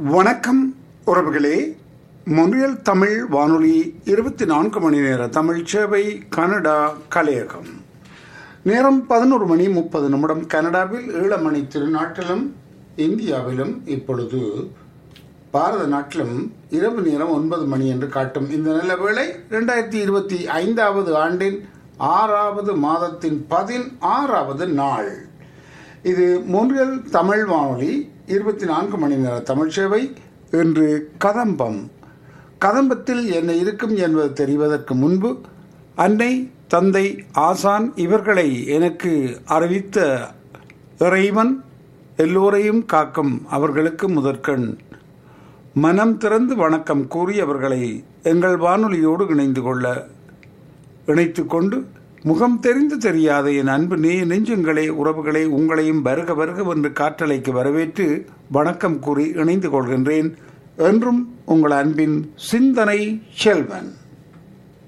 வணக்கம் உறவுகளே மொன்றியல் தமிழ் வானொலி இருபத்தி நான்கு மணி நேர தமிழ் சேவை கனடா கலையகம் நேரம் பதினோரு மணி முப்பது நிமிடம் கனடாவில் ஈழமணி திருநாட்டிலும் இந்தியாவிலும் இப்பொழுது பாரத நாட்டிலும் இரவு நேரம் ஒன்பது மணி என்று காட்டும் இந்த நல்ல வேளை இரண்டாயிரத்தி இருபத்தி ஐந்தாவது ஆண்டின் ஆறாவது மாதத்தின் பதினாறாவது நாள் இது மூன்றியல் தமிழ் வானொலி இருபத்தி நான்கு மணி நேர தமிழ் சேவை இன்று கதம்பம் கதம்பத்தில் என்ன இருக்கும் என்பது தெரிவதற்கு முன்பு அன்னை தந்தை ஆசான் இவர்களை எனக்கு அறிவித்த இறைவன் எல்லோரையும் காக்கும் அவர்களுக்கு முதற்கண் மனம் திறந்து வணக்கம் கூறி அவர்களை எங்கள் வானொலியோடு இணைந்து கொள்ள இணைத்து கொண்டு முகம் தெரிந்து தெரியாத என் அன்பு நே நெஞ்சங்களே உறவுகளே உங்களையும் வருக வருக என்று காற்றலைக்கு வரவேற்று வணக்கம் கூறி இணைந்து கொள்கின்றேன் என்றும் உங்கள் அன்பின் சிந்தனை செல்வன்